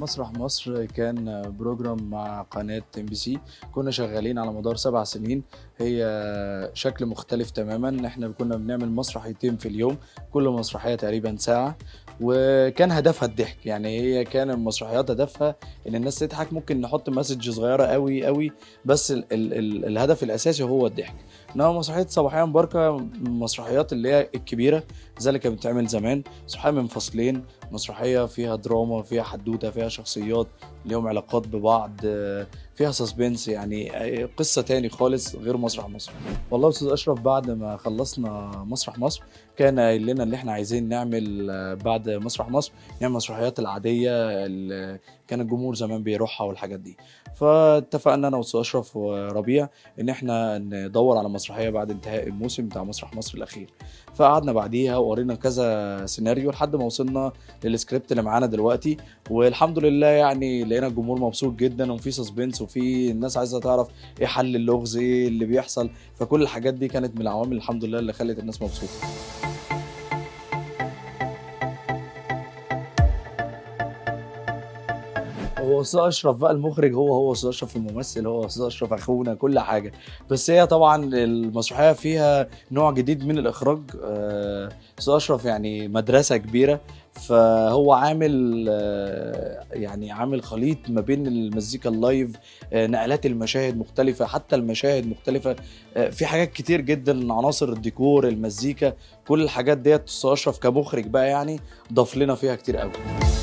مسرح مصر كان بروجرام مع قناة ام بي سي كنا شغالين على مدار سبع سنين هي شكل مختلف تماما احنا كنا بنعمل مسرحيتين في اليوم كل مسرحية تقريبا ساعة وكان هدفها الضحك يعني هي كان المسرحيات هدفها ان الناس تضحك ممكن نحط مسج صغيرة قوي قوي بس ال ال ال الهدف الاساسي هو الضحك انما مسرحية صباحية مباركة من المسرحيات اللي هي الكبيرة زي اللي كانت بتتعمل زمان مسرحية من فصلين مسرحية فيها دراما فيها حدوتة فيها شخصيات ليهم علاقات ببعض آه، فيها سسبنس يعني آه، قصة تاني خالص غير مسرح مصر والله أستاذ أشرف بعد ما خلصنا مسرح مصر كان قايل لنا اللي احنا عايزين نعمل آه، بعد مسرح مصر نعمل المسرحيات العادية اللي كان الجمهور زمان بيروحها والحاجات دي فاتفقنا انا واستاذ اشرف وربيع ان احنا ندور على مسرحيه بعد انتهاء الموسم بتاع مسرح مصر الاخير فقعدنا بعديها وقرينا كذا سيناريو لحد ما وصلنا للسكريبت اللي معانا دلوقتي والحمد لله يعني لقينا الجمهور مبسوط جدا وفي سسبنس وفي الناس عايزه تعرف ايه حل اللغز ايه اللي بيحصل فكل الحاجات دي كانت من العوامل الحمد لله اللي خلت الناس مبسوطه هو استاذ اشرف بقى المخرج هو هو استاذ اشرف الممثل هو استاذ اشرف اخونا كل حاجه بس هي طبعا المسرحيه فيها نوع جديد من الاخراج آه، استاذ اشرف يعني مدرسه كبيره فهو عامل آه، يعني عامل خليط ما بين المزيكا اللايف آه، نقلات المشاهد مختلفه حتى المشاهد مختلفه آه، في حاجات كتير جدا عناصر الديكور المزيكا كل الحاجات ديت استاذ اشرف كمخرج بقى يعني ضاف لنا فيها كتير قوي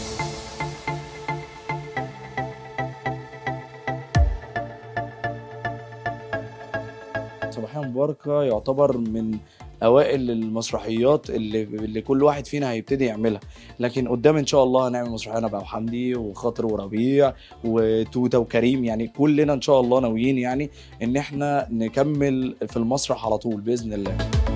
صباحية مباركة يعتبر من أوائل المسرحيات اللي, اللي كل واحد فينا هيبتدي يعملها لكن قدام إن شاء الله هنعمل مسرحية أنا بقى وحمدي وخاطر وربيع وتوتة وكريم يعني كلنا إن شاء الله ناويين يعني إن إحنا نكمل في المسرح على طول بإذن الله